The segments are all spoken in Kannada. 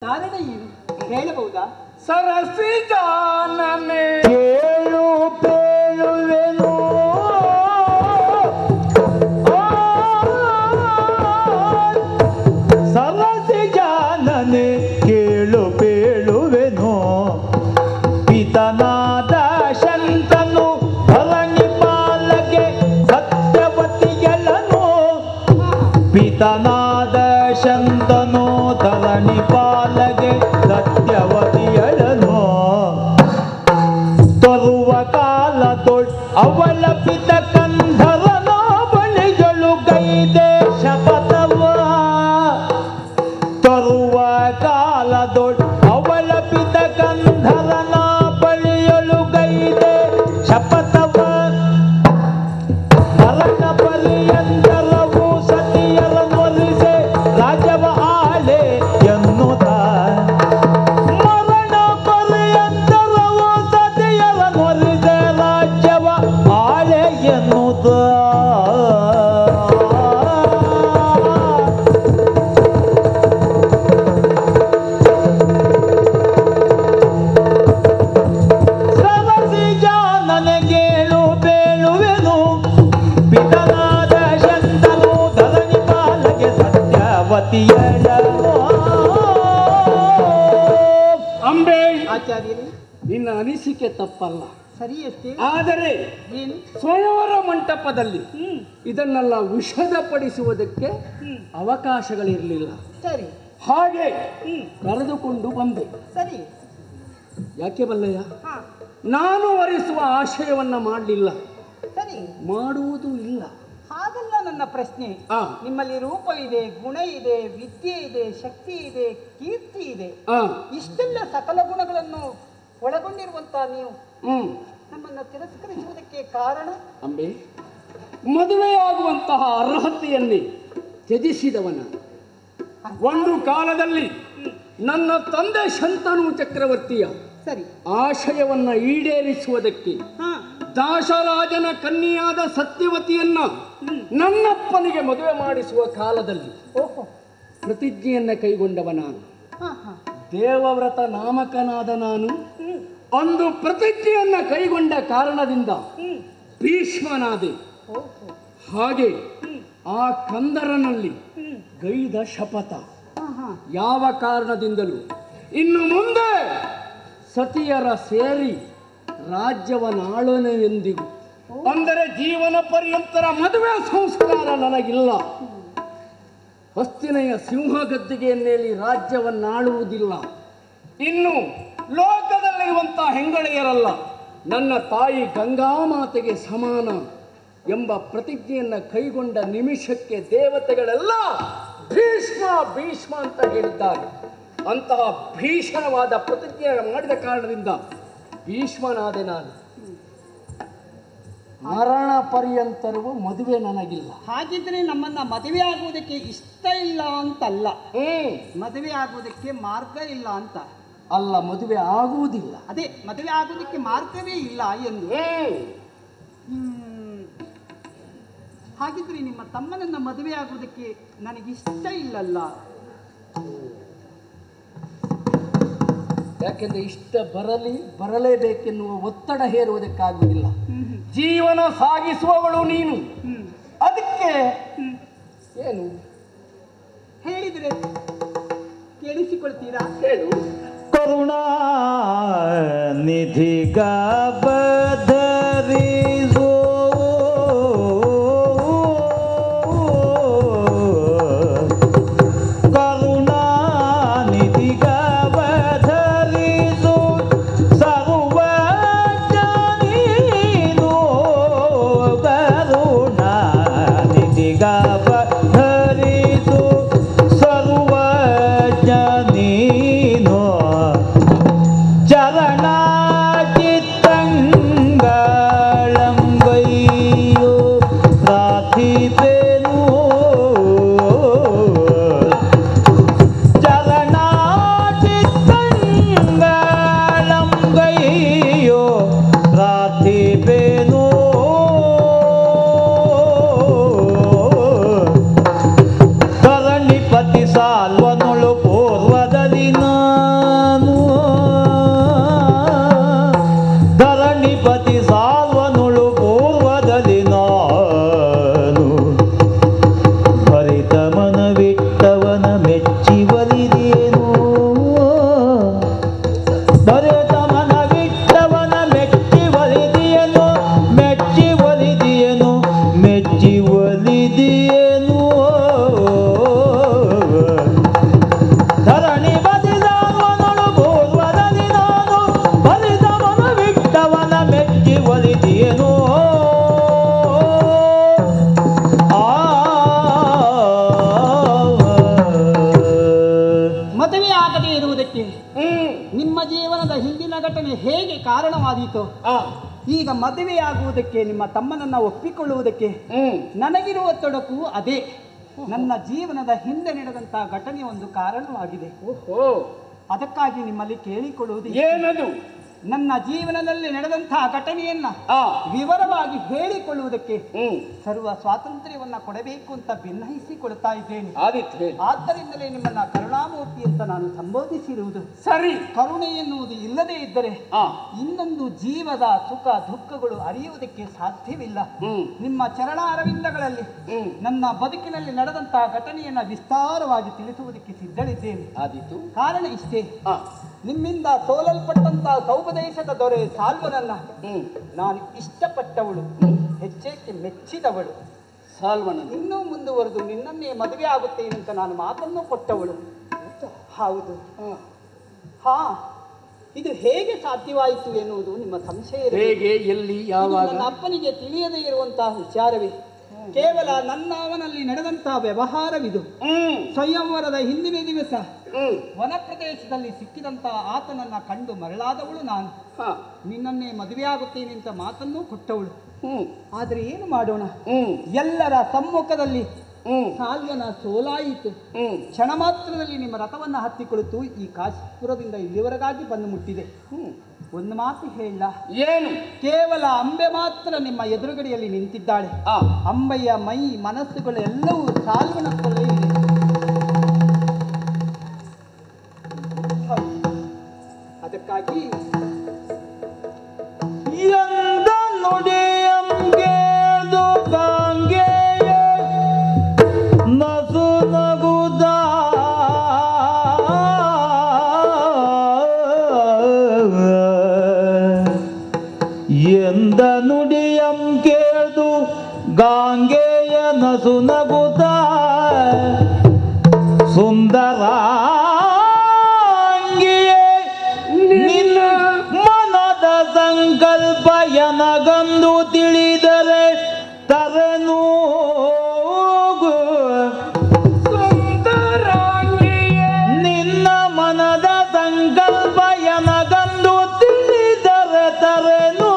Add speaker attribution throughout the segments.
Speaker 1: ಕಾರಣ ಏನು ಹೇಳಬಹುದಾ
Speaker 2: ಸರಸಿ ಜಾನನೆ
Speaker 3: ಕೇಳು ಪೇಳುವೆನು ಸರಸಿ ಜಾನನೆ ಕೇಳು ಪೇಳುವೆನು ಪಿತನಾದ ಶಂತನು ಧರಣಿ ಪಾಲಗೆ ಸತ್ಯವತಿಗಳನ್ನು ಪಿತನಾದ ಶಂತನು ಧರಣಿ ಪಾಲಗೆ ಸತ್ಯವತಿಯಳನು ತರುವ ಕಾಲ ದೊಡ್ಡ ಅವಳ ಪಿತ ಕಂಧರನ ಬಳಿಗಳು ಗೈದೆ ಶಪಥವ ತರುವ ಕಾಲ ದೊಡ್ಡ ಅವಳ ಪಿತ ಕಂಧರನ ಬಳಿಯಲು ಗೈದೆ ಶಪಥವ ಮರಣ ಪರ್ಯಂತರವು ಸತಿಯರ ನೊಲಿಸೆ ರಾಜವ ಆಳೆ ಎನ್ನುತ್ತ ಮರಣ ಪರ್ಯಂತರವು ಸತಿಯರ ನೊಲಿಸೆ ರಾಜ್ಯವ ಆಳೆ ಎನ್ನುತ್ತ ಸರಸಿ ನನಗೇಳು ಬೇಳುವೆನು ಪಿತನಾದ ಶಂತನು ಧರಣಿ ಪಾಲಗೆ ಸತ್ಯವತಿಯಳನು
Speaker 2: ಅಂಬೆ
Speaker 1: ಆಚಾರ್ಯರೇ
Speaker 2: ನಿನ್ನ ಅನಿಸಿಕೆ ತಪ್ಪಲ್ಲ
Speaker 1: ಸರಿಯಷ್ಟೇ
Speaker 2: ಆದರೆ
Speaker 1: ಏನು
Speaker 2: ಸ್ವಯಂವರ ಮಂಟಪದಲ್ಲಿ
Speaker 1: ಹ್ಮ್
Speaker 2: ಇದನ್ನೆಲ್ಲ ವಿಷದಪಡಿಸುವುದಕ್ಕೆ
Speaker 1: ಹ್ಮ್
Speaker 2: ಅವಕಾಶಗಳಿರಲಿಲ್ಲ
Speaker 1: ಸರಿ
Speaker 2: ಹಾಗೆ
Speaker 1: ಹ್ಮ್
Speaker 2: ಕರೆದುಕೊಂಡು ಬಂದೆ
Speaker 1: ಸರಿ
Speaker 2: ಯಾಕೆ ಬಲ್ಲಯ್ಯ
Speaker 1: ಹಾ
Speaker 2: ನಾನು ವರಿಸುವ ಆಶಯವನ್ನ ಮಾಡಲಿಲ್ಲ
Speaker 1: ಸರಿ
Speaker 2: ಮಾಡುವುದೂ ಇಲ್ಲ
Speaker 1: ಹಾಗಲ್ಲ ನನ್ನ ಪ್ರಶ್ನೆ
Speaker 2: ಆ
Speaker 1: ನಿಮ್ಮಲ್ಲಿ ರೂಪ ಇದೆ ಗುಣ ಇದೆ ವಿದ್ಯೆ ಇದೆ ಶಕ್ತಿ ಇದೆ ಕೀರ್ತಿ ಇದೆ
Speaker 2: ಆ
Speaker 1: ಇಷ್ಟೆಲ್ಲ ಸಕಲ ಗುಣಗಳನ್ನು ಒಳಗೊಂಡಿರುವಂತಹ ನೀವು
Speaker 2: ಹ್ಮ್
Speaker 1: ನಮ್ಮನ್ನ ತಿರಸ್ಕರಿಸುವುದಕ್ಕೆ ಕಾರಣ
Speaker 2: ಅಂಬೆ ಮದುವೆಯಾಗುವಂತಹ ಅರ್ಹತೆಯನ್ನೇ ತ್ಯಜಿಸಿದವನ ಒಂದು ಕಾಲದಲ್ಲಿ ನನ್ನ ತಂದೆ ಶಂತನು ಚಕ್ರವರ್ತಿಯ
Speaker 1: ಸರಿ
Speaker 2: ಆಶಯವನ್ನ ಈಡೇರಿಸುವುದಕ್ಕೆ
Speaker 1: ಹಾ
Speaker 2: ದಾಸರಾಜನ ಕನ್ಯೆಯಾದ ಸತ್ಯವತಿಯನ್ನ ನನ್ನಪ್ಪನಿಗೆ ಮದುವೆ ಮಾಡಿಸುವ ಕಾಲದಲ್ಲಿ
Speaker 1: ಓಹೋ
Speaker 2: ಪ್ರತಿಜ್ಞೆಯನ್ನ ಕೈಗೊಂಡವ ನಾನು
Speaker 1: ಹಾ ಹಾ
Speaker 2: ದೇವವ್ರತ ನಾಮಕನಾದ ನಾನು
Speaker 1: ಹ್ಮ್
Speaker 2: ಒಂದು ಪ್ರತಿಜ್ಞೆಯನ್ನ ಕೈಗೊಂಡ ಕಾರಣದಿಂದ
Speaker 1: ಹ್ಮ್
Speaker 2: ಭೀಷ್ಮನಾದೆ
Speaker 1: ಓಹೋ
Speaker 2: ಹಾಗೆ
Speaker 1: ಹ್ಮ್
Speaker 2: ಆ ಕಂದರನಲ್ಲಿ
Speaker 1: ಹ್ಮ್
Speaker 2: ಗೈದ ಶಪಥ
Speaker 1: ಹಾ ಹಾ
Speaker 2: ಯಾವ ಕಾರಣದಿಂದಲೂ ಇನ್ನು ಮುಂದೆ ಸತಿಯರ ಸೇರಿ ರಾಜ್ಯವನ್ನಾಳನೆ ಎಂದಿಗೂ ಅಂದರೆ ಜೀವನ ಪರ್ಯಂತರ ಮದುವೆ ಸಂಸ್ಕಾರ ನನಗಿಲ್ಲ ಹಸ್ತಿನೆಯ ಸಿಂಹ ಗದ್ದಿಗೆಯನ್ನೇಲಿ ರಾಜ್ಯವನ್ನಾಳುವುದಿಲ್ಲ ಇನ್ನು ಲೋಕದಲ್ಲಿರುವಂತಹ ಹೆಂಗಳೆಯರಲ್ಲ ನನ್ನ ತಾಯಿ ಗಂಗಾಮಾತೆಗೆ ಸಮಾನ ಎಂಬ ಪ್ರತಿಜ್ಞೆಯನ್ನ ಕೈಗೊಂಡ ನಿಮಿಷಕ್ಕೆ ದೇವತೆಗಳೆಲ್ಲ ಭೀಷ್ಮ ಭೀಷ್ಮ ಅಂತ ಹೇಳಿದ್ದಾರೆ ಅಂತಹ ಭೀಷಣವಾದ ಪ್ರತಿಜ್ಞೆಯನ್ನು ಮಾಡಿದ ಕಾರಣದಿಂದ ಭೀಷ್ಮನಾದೆ ನಾನು ಮರಣ ಪರ್ಯಂತರವೂ ಮದುವೆ ನನಗಿಲ್ಲ
Speaker 1: ಹಾಗಿದ್ರೆ ನಮ್ಮನ್ನ ಮದುವೆ ಆಗುವುದಕ್ಕೆ ಇಷ್ಟ ಇಲ್ಲ ಅಂತಲ್ಲ
Speaker 2: ಹ್ಮ್
Speaker 1: ಮದುವೆ ಆಗುವುದಕ್ಕೆ ಮಾರ್ಗ ಇಲ್ಲ ಅಂತ
Speaker 2: ಅಲ್ಲ ಮದುವೆ ಆಗುವುದಿಲ್ಲ
Speaker 1: ಅದೇ ಮದುವೆ ಆಗುವುದಕ್ಕೆ ಮಾರ್ಗವೇ ಇಲ್ಲ ಎಂದು
Speaker 2: ಹ್ಮ್
Speaker 1: ಹ್ಮ್. ಹಾಗಿದ್ರೆ ನಿಮ್ಮ ತಮ್ಮನನ್ನ ಮದುವೆ ಆಗುವುದಕ್ಕೆ ನನಗೆ ಇಷ್ಟ ಇಲ್ಲಲ್ಲ
Speaker 2: ಯಾಕೆಂದ್ರೆ ಇಷ್ಟ ಬರಲಿ ಬರಲೇಬೇಕೆನ್ನುವ ಒತ್ತಡ ಹೇರುವುದಕ್ಕಾಗುವುದಿಲ್ಲ
Speaker 1: ಹ್ಮ್
Speaker 2: ಜೀವನ ಸಾಗಿಸುವವಳು ನೀನು
Speaker 1: ಹ್ಮ್
Speaker 2: ಅದಕ್ಕೆ
Speaker 1: ಹ್ಮ್
Speaker 2: ಏನು
Speaker 1: ಹೇಳಿದ್ರೆ ಕೇಳಿಸಿಕೊಳ್ತೀರಾ
Speaker 2: ಹೇಳು
Speaker 3: ಕರುಣಾ ನಿಧಿಗ ಬದರಿಸೋ ಕರುಣಾ ನಿಧಿಗ ಬದರಿಸೋ ಸರ್ವ ನೀನು ಕರುಣಾ ನಿಧಿಗ ಬದರಿಸೋ ಸರ್ವ ನೀನು ಚರಣಾಚಿತ್ತಂಗಳಂಗೈಯೋ ಪ್ರಾರ್ಥಿಪೆನು ಚರಣಾಚಿತ್ತಂಗಳಂಗೈಯೋ ಪ್ರಾರ್ಥಿಪೆನು ಧರಣಿಪತಿ ಸಾಲ್ವನೊಳು ಪೂರ್ವದಲ್ಲಿ ದೊರೆತವನ ಬಿಟ್ಟವನ ಮೆಚ್ಚಿ ಒಲಿದಿಯನು ಮೆಚ್ಚಿ ಒಲಿದಿಯನು ಮೆಚ್ಚಿ ಒಲಿದಿಯನು ಧರಣಿ ಬದಿದವನಳು ಪೂರ್ವದಲ್ಲಿ ನಾನು ಬಲಿದವನ ಬಿಟ್ಟವನ ಮೆಚ್ಚಿ ಒಲಿದಿಯನು ಆ
Speaker 1: ಮದುವೆ ಆಗದೇ ಇರುವುದಕ್ಕೆ ನಿಮ್ಮ ಜೀವನದ ಹಿಂದಿನ ಘಟನೆ ಹೇಗೆ ಕಾರಣವಾದೀತು ಈಗ ಮದುವೆಯಾಗುವುದಕ್ಕೆ ನಿಮ್ಮ ತಮ್ಮನನ್ನ ಒಪ್ಪಿಕೊಳ್ಳುವುದಕ್ಕೆ ನನಗಿರುವ ತೊಡಕು ಅದೇ ನನ್ನ ಜೀವನದ ಹಿಂದೆ ನಡೆದಂತ ಘಟನೆ ಒಂದು ಕಾರಣವಾಗಿದೆ
Speaker 2: ಓಹೋ
Speaker 1: ಅದಕ್ಕಾಗಿ ನಿಮ್ಮಲ್ಲಿ ಕೇಳಿಕೊಳ್ಳುವುದು
Speaker 2: ಏನದು
Speaker 1: ನನ್ನ ಜೀವನದಲ್ಲಿ ನಡೆದಂತಹ ಘಟನೆಯನ್ನ
Speaker 2: ಆ
Speaker 1: ವಿವರವಾಗಿ ಹೇಳಿಕೊಳ್ಳುವುದಕ್ಕೆ
Speaker 2: ಹ್ಮ್
Speaker 1: ಸರ್ವ ಸ್ವಾತಂತ್ರ್ಯವನ್ನ ಕೊಡಬೇಕು ಅಂತ ಭಿನ್ನಹಿಸಿಕೊಳ್ತಾ ಇದ್ದೇನೆ
Speaker 2: ಆದಿತ್ತು ಹೇಳಿ
Speaker 1: ಆದ್ದರಿಂದಲೇ ನಿಮ್ಮನ್ನ ಕರುಣಾಮೂರ್ತಿ ಅಂತ ನಾನು ಸಂಬೋಧಿಸಿರುವುದು
Speaker 2: ಸರಿ
Speaker 1: ಕರುಣೆ ಎನ್ನುವುದು ಇಲ್ಲದೇ ಇದ್ದರೆ
Speaker 2: ಆ
Speaker 1: ಇನ್ನೊಂದು ಜೀವದ ಸುಖ ದುಃಖಗಳು ಅರಿಯುವುದಕ್ಕೆ ಸಾಧ್ಯವಿಲ್ಲ
Speaker 2: ಹ್ಮ್
Speaker 1: ನಿಮ್ಮ ಚರಣ ಅರವಿಂದಗಳಲ್ಲಿ
Speaker 2: ಹ್ಮ್
Speaker 1: ನನ್ನ ಬದುಕಿನಲ್ಲಿ ನಡೆದಂತಹ ಘಟನೆಯನ್ನ ವಿಸ್ತಾರವಾಗಿ ತಿಳಿಸುವುದಕ್ಕೆ ಸಿದ್ಧಳಿದ್ದೇನೆ
Speaker 2: ಆದಿತ್ತು
Speaker 1: ಕಾರಣ ಇಷ್ಟೇ
Speaker 2: ಆ
Speaker 1: ನಿಮ್ಮಿಂದ ಸೋಲಲ್ಪಟ್ಟಂತಹ ಸೌಪದೇಶದ ದೊರೆ ಸಾಲ್ವನನ್ನ
Speaker 2: ಹ್ಮ್
Speaker 1: ನಾನು ಇಷ್ಟಪಟ್ಟವಳು ಹೆಚ್ಚೇಕೆ ಮೆಚ್ಚಿದವಳು
Speaker 2: ಸಾಲ್ವನ
Speaker 1: ಇನ್ನೂ ಮುಂದುವರೆದು ನಿನ್ನನ್ನೇ ಮದುವೆ ಆಗುತ್ತೇನೆ ಅಂತ ನಾನು ಮಾತನ್ನು ಕೊಟ್ಟವಳು ಹೌದು ಹಾ ಇದು ಹೇಗೆ ಸಾಧ್ಯವಾಯಿತು ಎನ್ನುವುದು ನಿಮ್ಮ ಸಂಶಯ ಇರಬೇಕು.
Speaker 2: ಹೇಗೆ ಎಲ್ಲಿ
Speaker 1: ಇದು
Speaker 2: ಯಾವಾಗ
Speaker 1: ನನ್ನ ಅಪ್ಪನಿಗೆ ತಿಳಿಯದೇ ಇರುವಂತಹ ವಿಚಾರವೇ ಕೇವಲ ನನ್ನ ಅವನಲ್ಲಿ ನಡೆದಂತಹ ವ್ಯವಹಾರವಿದು
Speaker 2: ಹ್ಮ್
Speaker 1: ಸ್ವಯಂವರದ ಹಿಂದಿನ ದಿವಸ
Speaker 2: ಹ್ಮ್
Speaker 1: ವನ ಪ್ರದೇಶದಲ್ಲಿ ಸಿಕ್ಕಿದಂತಹ ಆತನನ್ನ ಕಂಡು ಮರಳಾದವಳು ನಾನು
Speaker 2: ಹಾ
Speaker 1: ನಿನ್ನನ್ನೇ ಮದುವೆಯಾಗುತ್ತೇನೆ ಅಂತ ಮಾತನ್ನೂ ಕೊಟ್ಟವಳು
Speaker 2: ಹ್ಮ್
Speaker 1: ಆದ್ರೆ ಏನು ಮಾಡೋಣ
Speaker 2: ಹ್ಮ್
Speaker 1: ಎಲ್ಲರ ಸಮ್ಮುಖದಲ್ಲಿ
Speaker 2: ಹ್ಮ್
Speaker 1: ಸಾಲ್ವನ ಸೋಲಾಯಿತು
Speaker 2: ಹ್ಮ್
Speaker 1: ಕ್ಷಣ ಮಾತ್ರದಲ್ಲಿ ನಿಮ್ಮ ರಥವನ್ನು ಹತ್ತಿ ಕುಳಿತು ಈ ಕಾಶಿಪುರದಿಂದ ಇಲ್ಲಿವರೆಗಾಗಿ ಬಂದು ಮುಟ್ಟಿದೆ
Speaker 2: ಹ್ಮ್
Speaker 1: ಒಂದು ಮಾತು ಹೇಳ
Speaker 2: ಏನು
Speaker 1: ಕೇವಲ ಅಂಬೆ ಮಾತ್ರ ನಿಮ್ಮ ಎದುರುಗಡೆಯಲ್ಲಿ ನಿಂತಿದ್ದಾಳೆ
Speaker 2: ಆ
Speaker 1: ಅಂಬೆಯ ಮೈ ಮನಸ್ಸುಗಳು ಎಲ್ಲವೂ ಸಾಲ್ವನತ್ತಲೇ ಇದೆ ಹೌದು. ಅದಕ್ಕಾಗಿ
Speaker 3: ಎಂದ ನುಡಿಯಂಗೇದು ಗಾಂಗೆಯ ನಸು ನಗುದ ಎಂದ ನುಡಿಯಂ ಕೇಳ್ದು ಗಾಂಗೆಯ ನಸು ನಗುದ ಸುಂದರಾಂಗಿಯೇ ನಿನ್ನ ಮನದ ಸಂಕಲ್ಪ ಎನಗಂದು ತಿಳಿದರೆ ತರನು ನಿನ್ನ ಮನದ ಸಂಕಲ್ಪ ಎನಗಂದು ತಿಳಿದರೆ ತರನು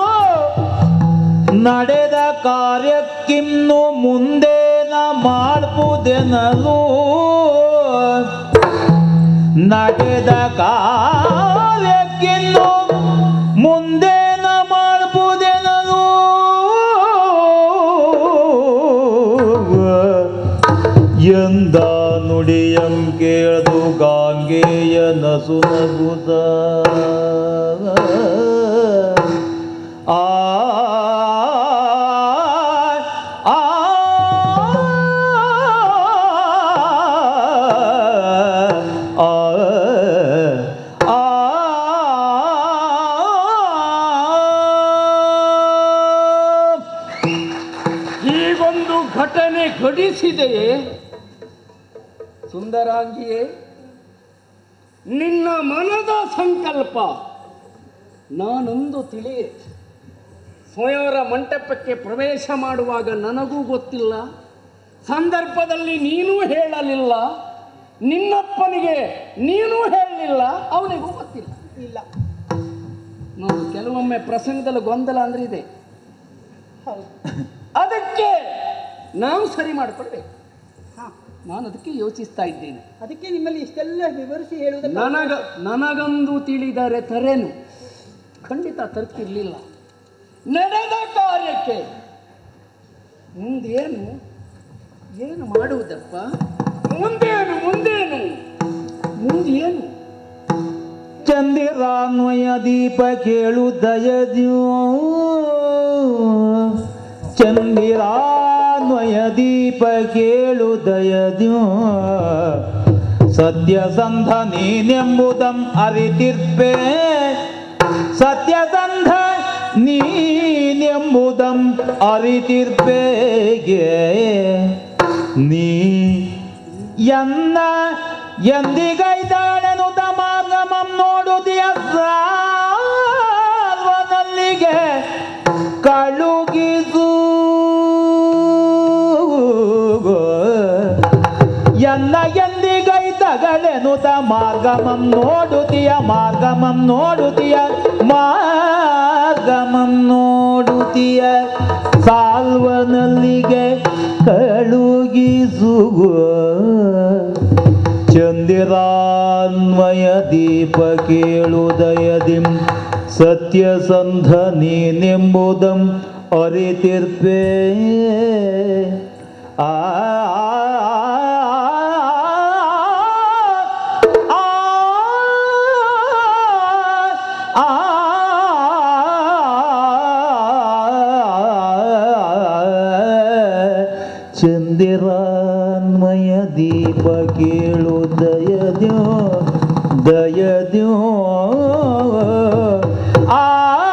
Speaker 3: ನಡೆದ ಕಾರ್ಯಕ್ಕಿನ್ನು ಮುಂದೇನ ಮಾಡ್ಬುದೆನಲು ನಡೆದ ಕಾರ್ಯಕ್ಕಿನ್ನು ಮುಂದೇನ ಮಾಡ್ಬುದೆನಲು ಎಂದ ನುಡಿಯಂ ಕೇಳದು ಗಾಂಗೆಯ ನಸು ನಗುದ ಆ ಆ ಆ
Speaker 2: ಹೀಗೊಂದು ಘಟನೆ ಘಟಿಸಿದೆಯೇ ಸುಂದರಾಂಗಿಯೇ ನಿನ್ನ ಮನದ ಸಂಕಲ್ಪ ನಾನೊಂದು ತಿಳಿಯೆ ಸ್ವಯಂವರ ಮಂಟಪಕ್ಕೆ ಪ್ರವೇಶ ಮಾಡುವಾಗ ನನಗೂ ಗೊತ್ತಿಲ್ಲ ಸಂದರ್ಭದಲ್ಲಿ ನೀನೂ ಹೇಳಲಿಲ್ಲ ನಿನ್ನಪ್ಪನಿಗೆ ನೀನೂ ಹೇಳಲಿಲ್ಲ ಅವನಿಗೂ ಗೊತ್ತಿಲ್ಲ
Speaker 1: ಇಲ್ಲ
Speaker 2: ನೋಡು ಕೆಲವೊಮ್ಮೆ ಪ್ರಸಂಗದಲ್ಲಿ ಗೊಂದಲ ಅಂದ್ರೆ ಇದೆ
Speaker 1: ಹೌದು
Speaker 2: ಅದಕ್ಕೆ ನಾವು ಸರಿ ಮಾಡಿಕೊಡ್ಬೇಕು
Speaker 1: ಹಾ
Speaker 2: ನಾನು ಅದಕ್ಕೆ ಯೋಚಿಸ್ತಾ ಇದ್ದೇನೆ
Speaker 1: ಅದಕ್ಕೆ ನಿಮ್ಮಲ್ಲಿ ಇಷ್ಟೆಲ್ಲ ವಿವರಿಸಿ ಹೇಳುವುದಕ್ಕೆ
Speaker 2: ನನಗ ನನಗಂದು ತಿಳಿದರೆ ತರೇನು ಖಂಡಿತ ತರ್ತಿರ್ಲಿಲ್ಲ ನಡೆದ ಕಾರ್ಯಕ್ಕೆ ಮುಂದೇನು ಏನು ಮಾಡುವುದಪ್ಪ ಮುಂದೇನು ಮುಂದೇನು ಮುಂದೇನು
Speaker 3: ಚಂದಿರಾನ್ವಯ ದೀಪ ಕೇಳು ದಯದ್ಯೋ ಚಂದಿರಾನ್ವಯ ದೀಪ ಕೇಳು ದಯದ್ಯೋ ಸತ್ಯಸಂಧ ನೀನೆಂಬುದಂ ಅರಿತಿರ್ಪೆ ಸತ್ಯಸಂಧ ನೀನೆಂಬುದಂ ಅರಿತಿರ್ಬೇಗೆ ನೀ ಎನ್ನ ಎಂದಿಗೈದಾಳೆನು ಮಾರ್ಗಮಂ ನೋಡುದಿಯ ಸಾಲ್ವನಲ್ಲಿಗೆ ಕಳುಗಿಸು ಎನ್ನ ಎಂದಿಗೈ ತಗಳೆನುತ ಮಾರ್ಗಮಂ ನೋಡುತ್ತೀಯ ಮಾರ್ಗಮಂ ನೋಡುತ್ತೀಯ ಮಾರ್ಗಮಂ ನೋಡುತ್ತೀಯ ಸಾಲ್ವನಲ್ಲಿಗೆ ಕಳುಗಿಸುವ ಚಂದಿರಾನ್ವಯ ದೀಪ ಕೇಳುದಯದಿಂ ಸತ್ಯಸಂಧ ನೀನೆಂಬುದಂ ಅರಿತಿರ್ಪೇ ಆ ಚಂದಿರಾನ್ಮಯ ದೀಪ ಕೇಳು ದಯದ್ಯೋ ದಯದ್ಯೋ ಆ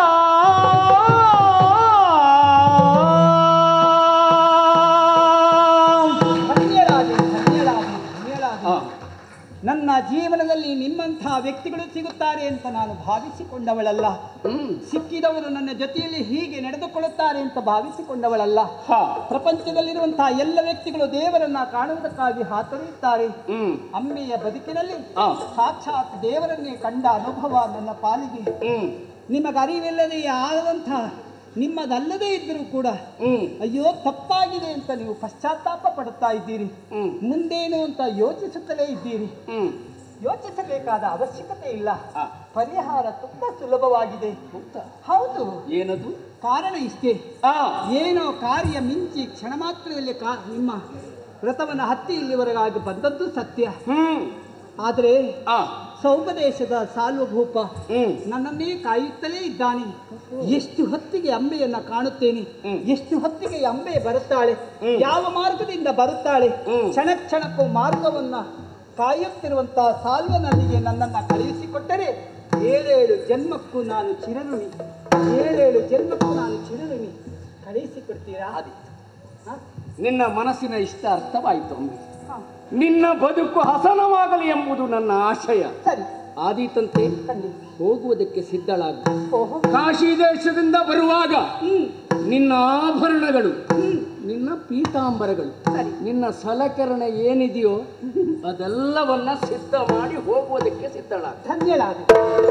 Speaker 1: ಧನ್ಯರಾದೆ ಧನ್ಯರಾದೆ ಧನ್ಯರಾದೆ ನನ್ನ ಜೀವನದಲ್ಲಿ ನಿಮ್ಮಂತಹ ವ್ಯಕ್ತಿಗಳು ಸಿಗುತ್ತಾರೆ ಅಂತ ನಾನು ಭಾವಿಸಿಕೊಂಡವಳಲ್ಲ
Speaker 2: ಹ್ಮ್
Speaker 1: ಸಿಕ್ಕಿದವರು ನನ್ನ ಜೊತೆಯಲ್ಲಿ ಹೀಗೆ ನಡೆದುಕೊಳ್ಳುತ್ತಾರೆ ಅಂತ ಭಾವಿಸಿಕೊಂಡವಳಲ್ಲ
Speaker 2: ಹಾ
Speaker 1: ಪ್ರಪಂಚದಲ್ಲಿರುವಂತಹ ಎಲ್ಲ ವ್ಯಕ್ತಿಗಳು ದೇವರನ್ನ ಕಾಣುವುದಕ್ಕಾಗಿ ಹಾತೊರೆಯುತ್ತಾರೆ
Speaker 2: ಹ್ಮ್
Speaker 1: ಅಮ್ಮೆಯ ಬದುಕಿನಲ್ಲಿ
Speaker 2: ಆ.
Speaker 1: ಸಾಕ್ಷಾತ್ ದೇವರನ್ನೇ ಕಂಡ ಅನುಭವ ನನ್ನ ಪಾಲಿಗೆ
Speaker 2: ಹ್ಮ್
Speaker 1: ನಿಮಗೆ ಅರಿವಿಲ್ಲದೆ ಆದಂತಹ ನಿಮ್ಮದಲ್ಲದೇ ಇದ್ದರೂ ಕೂಡ
Speaker 2: ಹ್ಮ್
Speaker 1: ಅಯ್ಯೋ ತಪ್ಪಾಗಿದೆ ಅಂತ ನೀವು ಪಶ್ಚಾತ್ತಾಪ ಪಡುತ್ತಾ ಇದ್ದೀರಿ
Speaker 2: ಹ್ಮ್
Speaker 1: ಮುಂದೇನು ಅಂತ ಯೋಚಿಸುತ್ತಲೇ ಇದ್ದೀರಿ
Speaker 2: ಹ್ಮ್
Speaker 1: ಯೋಚಿಸಬೇಕಾದ ಅವಶ್ಯಕತೆ ಇಲ್ಲ
Speaker 2: ಆ.
Speaker 1: ಪರಿಹಾರ ತುಂಬಾ ಸುಲಭವಾಗಿದೆ
Speaker 2: ಹೌದಾ?
Speaker 1: ಹೌದು
Speaker 2: ಏನದು
Speaker 1: ಕಾರಣ ಇಷ್ಟೇ
Speaker 2: ಆ
Speaker 1: ಏನೋ ಕಾರ್ಯ ಮಿಂಚಿ ಕ್ಷಣ ಮಾತ್ರದಲ್ಲಿ ಕಾ ನಿಮ್ಮ ವ್ರತವನ್ನು ಹತ್ತಿ ಇಲ್ಲಿವರೆಗಾಗಿ ಬಂದದ್ದು ಸತ್ಯ
Speaker 2: ಹ್ಮ್
Speaker 1: ಆದರೆ
Speaker 2: ಆ
Speaker 1: ಸೌಪದೇಶದ ಸಾಲ್ವಭೂಪ
Speaker 2: ಹ್ಮ್
Speaker 1: ನನ್ನನ್ನೇ ಕಾಯುತ್ತಲೇ ಇದ್ದಾನೆ ಎಷ್ಟು ಹೊತ್ತಿಗೆ ಅಂಬೆಯನ್ನ ಕಾಣುತ್ತೇನೆ
Speaker 2: ಹ್ಮ್.
Speaker 1: ಎಷ್ಟು ಹೊತ್ತಿಗೆ ಅಂಬೆ ಬರುತ್ತಾಳೆ
Speaker 2: ಹ್ಮ್.
Speaker 1: ಯಾವ ಮಾರ್ಗದಿಂದ ಬರುತ್ತಾಳೆ
Speaker 2: ಹ್ಮ್.
Speaker 1: ಕ್ಷಣ ಕ್ಷಣಕ್ಕೂ ಮಾರ್ಗವನ್ನ ಕಾಯುತ್ತಿರುವಂತಹ ಸಾಲ್ವನಲ್ಲಿಗೆ ನನ್ನನ್ನ ಕಳುಹಿಸಿಕೊಟ್ಟರೆ ಏಳೇಳು ಜನ್ಮಕ್ಕೂ ನಾನು ಚಿರಋಣಿ ಏಳೇಳು ಜನ್ಮಕ್ಕೂ ನಾನು ಚಿರಋಣಿ ಕಳುಹಿಸಿಕೊಡ್ತೀರಾ
Speaker 2: ಅದೇ.
Speaker 1: ಹ?
Speaker 2: ನಿನ್ನ ಮನಸ್ಸಿನ ಇಷ್ಟ ಅರ್ಥವಾಯಿತು ಅಮ್ಮಿ
Speaker 1: ಹ.
Speaker 2: ನಿನ್ನ ಬದುಕು ಹಸನವಾಗಲಿ ಎಂಬುದು ನನ್ನ ಆಶಯ
Speaker 1: ಸರಿ
Speaker 2: ಆದೀತಂತೆ
Speaker 1: ಖಂಡಿತ
Speaker 2: ಹೋಗುವುದಕ್ಕೆ ಸಿದ್ಧಳಾಗ
Speaker 1: ಓಹೋ
Speaker 2: ಕಾಶಿ ದೇಶದಿಂದ ಬರುವಾಗ
Speaker 1: ಹ್ಮ್
Speaker 2: ನಿನ್ನ ಆಭರಣಗಳು
Speaker 1: ಹ್ಮ್
Speaker 2: ನಿನ್ನ ಪೀತಾಂಬರಗಳು
Speaker 1: ಸರಿ
Speaker 2: ನಿನ್ನ ಸಲಕರಣ ಏನಿದೆಯೋ ಅದೆಲ್ಲವನ್ನ ಸಿದ್ಧ ಮಾಡಿ ಹೋಗುವುದಕ್ಕೆ ಸಿದ್ಧಳಾಗ
Speaker 1: ಧನ್ಯಳಾದೆ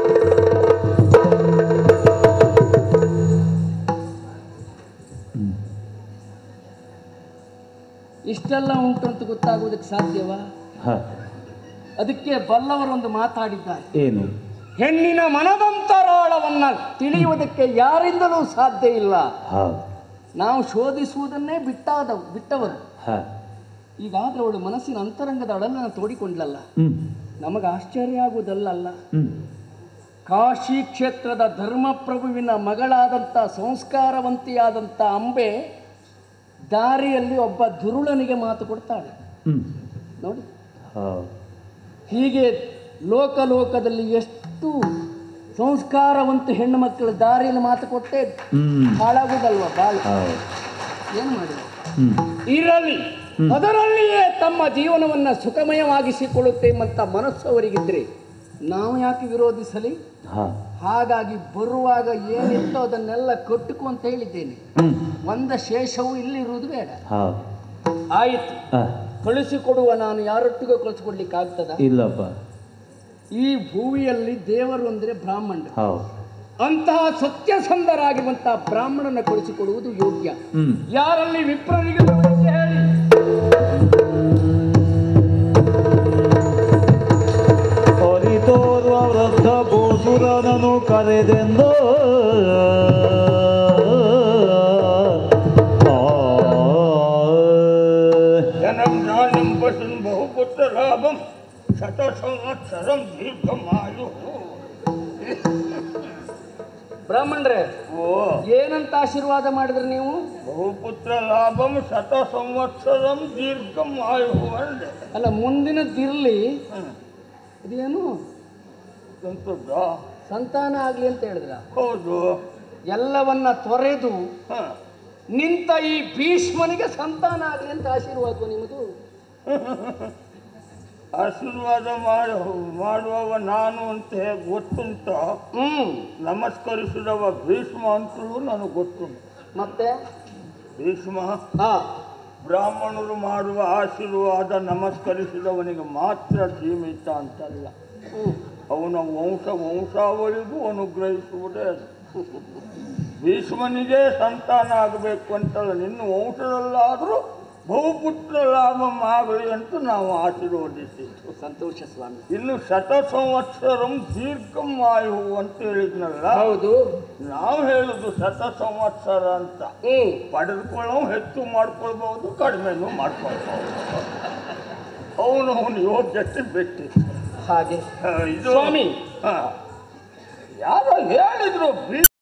Speaker 2: ಇಷ್ಟೆಲ್ಲ ಉಂಟು ಅಂತ ಗೊತ್ತಾಗುವುದಕ್ಕೆ ಸಾಧ್ಯವಾ
Speaker 3: ಹ,
Speaker 2: ಅದಕ್ಕೆ ಬಲ್ಲವರೊಂದು ಮಾತಾಡಿದ್ದಾರೆ
Speaker 3: ಏನು
Speaker 2: ಹೆಣ್ಣಿನ ಮನದಂತರಾಳವನ್ನ ತಿಳಿಯುವುದಕ್ಕೆ ಯಾರಿಂದಲೂ ಸಾಧ್ಯ ಇಲ್ಲ
Speaker 3: ಹೌದು
Speaker 2: ನಾವು ಶೋಧಿಸುವುದನ್ನೇ ಬಿಟ್ಟಾದ ಬಿಟ್ಟವರು
Speaker 3: ಹ
Speaker 2: ಈಗಾದ್ರೆ ಅವಳು ಮನಸ್ಸಿನ ಅಂತರಂಗದ ಅಡಲನ್ನು ತೋಡಿಕೊಂಡ್ಲಲ್ಲ
Speaker 3: ಹ್ಮ್
Speaker 2: ನಮಗೆ ಆಶ್ಚರ್ಯ ಆಗುವುದಲ್ಲ
Speaker 3: ಹ್ಮ್
Speaker 2: ಕಾಶಿ ಕ್ಷೇತ್ರದ ಧರ್ಮಪ್ರಭುವಿನ ಮಗಳಾದಂಥ ಸಂಸ್ಕಾರವಂತಿಯಾದಂಥ ಅಂಬೆ ದಾರಿಯಲ್ಲಿ ಒಬ್ಬ ದುರುಳನಿಗೆ ಮಾತು ಕೊಡ್ತಾಳೆ
Speaker 3: ಹ್ಮ್
Speaker 2: ನೋಡಿ
Speaker 3: ಹೌದು
Speaker 2: ಹೀಗೆ ಲೋಕ ಲೋಕದಲ್ಲಿ ಎಷ್ಟು ಸಂಸ್ಕಾರವಂತ ಹೆಣ್ಣು ಮಕ್ಕಳು ದಾರಿಯಲ್ಲಿ ಮಾತು ಕೊಟ್ಟೆ
Speaker 3: ಹ್ಮ್
Speaker 2: ಹಾಳಾಗುವುದಲ್ವ ಬಾಳು
Speaker 3: ಹೌದು
Speaker 2: ಏನು ಮಾಡಿದ
Speaker 3: ಹ್ಮ್
Speaker 2: ಇರಲಿ ಅದರಲ್ಲಿಯೇ ತಮ್ಮ ಜೀವನವನ್ನು ಸುಖಮಯವಾಗಿಸಿಕೊಳ್ಳುತ್ತೇವಂತ ಮನಸ್ಸು ಅವರಿಗಿದ್ರೆ ನಾವು ಯಾಕೆ ವಿರೋಧಿಸಲಿ
Speaker 3: ಹ
Speaker 2: ಹಾಗಾಗಿ ಬರುವಾಗ ಏನಿತ್ತೋ ಅದನ್ನೆಲ್ಲ ಕೊಟ್ಟುಕು ಅಂತ ಹೇಳಿದ್ದೇನೆ
Speaker 3: ಹ್ಮ್
Speaker 2: ಒಂದ ಶೇಷವು ಇಲ್ಲಿರುವುದು ಬೇಡ
Speaker 3: ಹೌದು
Speaker 2: ಆಯಿತು
Speaker 3: ಹ
Speaker 2: ಕಳಿಸಿಕೊಡುವ ನಾನು ಯಾರೊಟ್ಟಿಗೂ ಕಳಿಸಿಕೊಡ್ಲಿಕ್ಕೆ ಆಗ್ತದ
Speaker 3: ಇಲ್ಲಪ್ಪ
Speaker 2: ಈ ಭೂಮಿಯಲ್ಲಿ ದೇವರು ಅಂದರೆ ಬ್ರಾಹ್ಮಣರು
Speaker 3: ಹೌದು
Speaker 2: ಅಂತಹ ಸತ್ಯಸಂಧರಾಗಿರುವಂತಹ ಬ್ರಾಹ್ಮಣನ ಕಳಿಸಿಕೊಡುವುದು ಯೋಗ್ಯ
Speaker 3: ಹ್ಮ್
Speaker 2: ಯಾರಲ್ಲಿ ವಿಪ್ರರಿಗೆ ವಿವರಿಸಿ ಹೇಳಿ
Speaker 3: ಅರಿತೋರ್ವ ವೃದ್ಧ ಗೋಸುರನನು ಕರೆದೆಂದು
Speaker 4: ధనం జ్ఞానం పశుం బహుపుత్ర లాభం శత సంవత్సరం దీర్ఘమాయు
Speaker 2: ಬ್ರಾಹ್ಮಣರೇ
Speaker 4: ಓ
Speaker 2: ಏನಂತ ಆಶೀರ್ವಾದ ಮಾಡಿದ್ರಿ ನೀವು
Speaker 4: ಬಹುಪುತ್ರ ಲಾಭಂ ಶತ ಸಂವತ್ಸರಂ ದೀರ್ಘಮಾಯು ಅಂದೆ
Speaker 2: ಅಲ್ಲ ಮುಂದಿನದಿರ್ಲಿ ಇದೇನು
Speaker 4: ಎಂತದ್ದ
Speaker 2: ಸಂತಾನ ಆಗ್ಲಿ ಅಂತ ಹೇಳಿದ್ರ
Speaker 4: ಹೌದು
Speaker 2: ಎಲ್ಲವನ್ನ ತೊರೆದು
Speaker 4: ಹ.
Speaker 2: ನಿಂತ ಈ ಭೀಷ್ಮನಿಗೆ ಸಂತಾನ ಆಗ್ಲಿ ಅಂತ ಆಶೀರ್ವಾದ ನಿಮ್ಮದು
Speaker 4: ಆಶೀರ್ವಾದ ಮಾಡಿ ಮಾಡುವವ ನಾನು ಅಂತ ಹೇಗೆ ಗೊತ್ತುಂಟ
Speaker 2: ಹ್ಮ್
Speaker 4: ನಮಸ್ಕರಿಸಿದವ ಭೀಷ್ಮ ಅಂತಲೂ ನನಗೆ ಗೊತ್ತುಂಟು
Speaker 2: ಮತ್ತೆ
Speaker 4: ಭೀಷ್ಮ
Speaker 2: ಹಾ
Speaker 4: ಬ್ರಾಹ್ಮಣರು ಮಾಡುವ ಆಶೀರ್ವಾದ ನಮಸ್ಕರಿಸಿದವನಿಗೆ ಮಾತ್ರ ಸೀಮಿತ ಅಂತಲ್ಲ
Speaker 2: ಹ್ಮ್
Speaker 4: ಅವನ ವಂಶ ವಂಶಾವಳಿಗೂ ಅನುಗ್ರಹಿಸುವುದೇ ಅದು ಭೀಷ್ಮನಿಗೆ ಸಂತಾನ ಆಗಬೇಕು ಅಂತಲ್ಲ ನಿನ್ನ ವಂಶದಲ್ಲಾದರೂ ಬಹುಪುತ್ರ ಲಾಭ ಆಗಲಿ ಅಂತ ನಾವು ಆಶೀರ್ವದಿಸಿದ್ದು
Speaker 2: ಸಂತೋಷ ಸ್ವಾಮಿ
Speaker 4: ಇನ್ನು ಶತ ಸಂವತ್ಸರಂ ದೀರ್ಘಂ ಆಯು ಅಂತ ಹೇಳಿದ್ನಲ್ಲ
Speaker 2: ಹೌದು
Speaker 4: ನಾವು ಹೇಳುದು ಶತ ಸಂವತ್ಸರ ಅಂತ
Speaker 2: ಹ್ಮ್
Speaker 4: ಪಡೆದುಕೊಳ್ಳೋ ಹೆಚ್ಚು ಮಾಡ್ಕೊಳ್ಬಹುದು ಕಡಿಮೆನೂ ಮಾಡ್ಕೊಳ್ಬಹುದು ಅವನು ಅವನು ಯೋಗ್ಯತೆ ಬಿಟ್ಟು
Speaker 2: ಹಾಗೆ
Speaker 4: ಇದು
Speaker 2: ಸ್ವಾಮಿ.
Speaker 4: ಹಾ. ಯಾರೋ ಹೇಳಿದ್ರು ಭೀ